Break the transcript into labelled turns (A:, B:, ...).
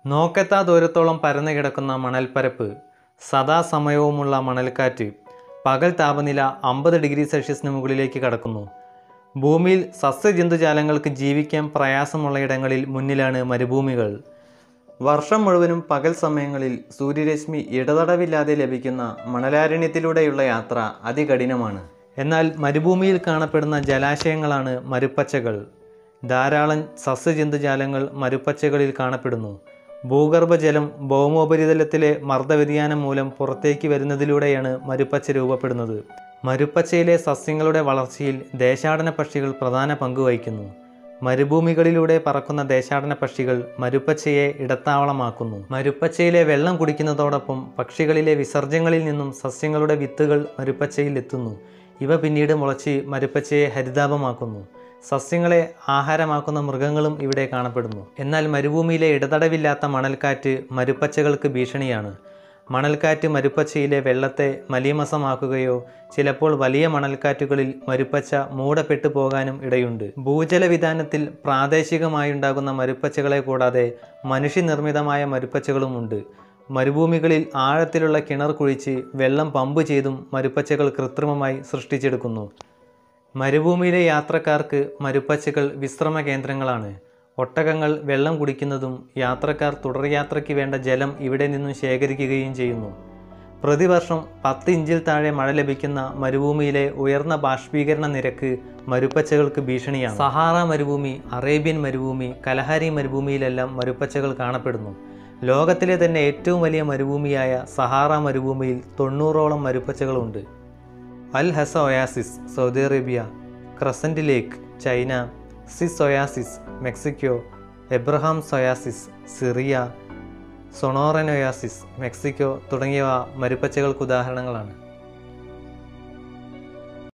A: നോക്കെത്താ ദൂരത്തോളം പരന്നു കിടക്കുന്ന മണൽപ്പരപ്പ് സദാസമയവുമുള്ള മണൽക്കാറ്റ് പകൽ താപനില അമ്പത് ഡിഗ്രി സെൽഷ്യസിന് മുകളിലേക്ക് കടക്കുന്നു ഭൂമിയിൽ സസ്യജന്തുജാലങ്ങൾക്ക് ജീവിക്കാൻ പ്രയാസമുള്ള ഇടങ്ങളിൽ മുന്നിലാണ് മരുഭൂമികൾ വർഷം മുഴുവനും പകൽ സമയങ്ങളിൽ സൂര്യരശ്മി ഇടതടവില്ലാതെ ലഭിക്കുന്ന മണലാരണ്യത്തിലൂടെയുള്ള യാത്ര അതികഠിനമാണ് എന്നാൽ മരുഭൂമിയിൽ കാണപ്പെടുന്ന ജലാശയങ്ങളാണ് മരുപ്പച്ചകൾ ധാരാളം സസ്യജന്തുജാലങ്ങൾ മരുപ്പച്ചകളിൽ കാണപ്പെടുന്നു ഭൂഗർഭജലം ഭൗമോപരിതലത്തിലെ മർദ്ദവ്യതിയാനം മൂലം പുറത്തേക്ക് വരുന്നതിലൂടെയാണ് മരുപ്പച്ച രൂപപ്പെടുന്നത് മരുപ്പച്ചയിലെ സസ്യങ്ങളുടെ വളർച്ചയിൽ ദേശാടന പക്ഷികൾ പ്രധാന പങ്ക് വഹിക്കുന്നു മരുഭൂമികളിലൂടെ പറക്കുന്ന ദേശാടന പക്ഷികൾ മരുപ്പച്ചയെ ഇടത്താവളമാക്കുന്നു മരുപ്പച്ചയിലെ വെള്ളം കുടിക്കുന്നതോടൊപ്പം പക്ഷികളിലെ വിസർജ്യങ്ങളിൽ നിന്നും സസ്യങ്ങളുടെ വിത്തുകൾ മരുപ്പച്ചയിൽ എത്തുന്നു ഇവ പിന്നീട് മുളച്ച് മരുപ്പച്ചയെ ഹരിതാപമാക്കുന്നു സസ്യങ്ങളെ ആഹാരമാക്കുന്ന മൃഗങ്ങളും ഇവിടെ കാണപ്പെടുന്നു എന്നാൽ മരുഭൂമിയിലെ ഇടതടവില്ലാത്ത മണൽക്കാറ്റ് മരുപ്പച്ചകൾക്ക് ഭീഷണിയാണ് മണൽക്കാറ്റ് മരുപ്പച്ചയിലെ വെള്ളത്തെ മലീമസമാക്കുകയോ ചിലപ്പോൾ വലിയ മണൽക്കാറ്റുകളിൽ മരുപ്പച്ച മൂടപ്പെട്ടു പോകാനും ഇടയുണ്ട് ഭൂജലവിധാനത്തിൽ പ്രാദേശികമായുണ്ടാകുന്ന മരുപ്പച്ചകളെ കൂടാതെ മനുഷ്യനിർമ്മിതമായ മരുപ്പച്ചകളുമുണ്ട് മരുഭൂമികളിൽ ആഴത്തിലുള്ള കിണർ കുഴിച്ച് വെള്ളം പമ്പ് ചെയ്തും മരുപ്പച്ചകൾ കൃത്രിമമായി സൃഷ്ടിച്ചെടുക്കുന്നു മരുഭൂമിയിലെ യാത്രക്കാർക്ക് മരുപ്പച്ചകൾ വിശ്രമ കേന്ദ്രങ്ങളാണ് ഒട്ടകങ്ങൾ വെള്ളം കുടിക്കുന്നതും യാത്രക്കാർ തുടർയാത്രയ്ക്ക് വേണ്ട ജലം ഇവിടെ നിന്നും ശേഖരിക്കുകയും ചെയ്യുന്നു പ്രതിവർഷം പത്ത് ഇഞ്ചിൽ താഴെ മഴ ലഭിക്കുന്ന മരുഭൂമിയിലെ ഉയർന്ന ബാഷ്പീകരണ നിരക്ക് മരുപ്പച്ചകൾക്ക് ഭീഷണിയാണ് സഹാറ മരുഭൂമി അറേബ്യൻ മരുഭൂമി കലഹാരി മരുഭൂമിയിലെല്ലാം മരുപ്പച്ചകൾ കാണപ്പെടുന്നു ലോകത്തിലെ തന്നെ ഏറ്റവും വലിയ മരുഭൂമിയായ സഹാറ മരുഭൂമിയിൽ തൊണ്ണൂറോളം മരുപ്പച്ചകളുണ്ട് Al Hasa oasis Saudi Arabia crescent lake China സിസ് ഒയാസിസ് മെക്സിക്കോ എബ്രഹാം സൊയാസിസ് സിറിയ സൊണോറൻ ഒയാസിസ് മെക്സിക്കോ തുടങ്ങിയവ മരുപ്പച്ചകൾക്ക് ഉദാഹരണങ്ങളാണ്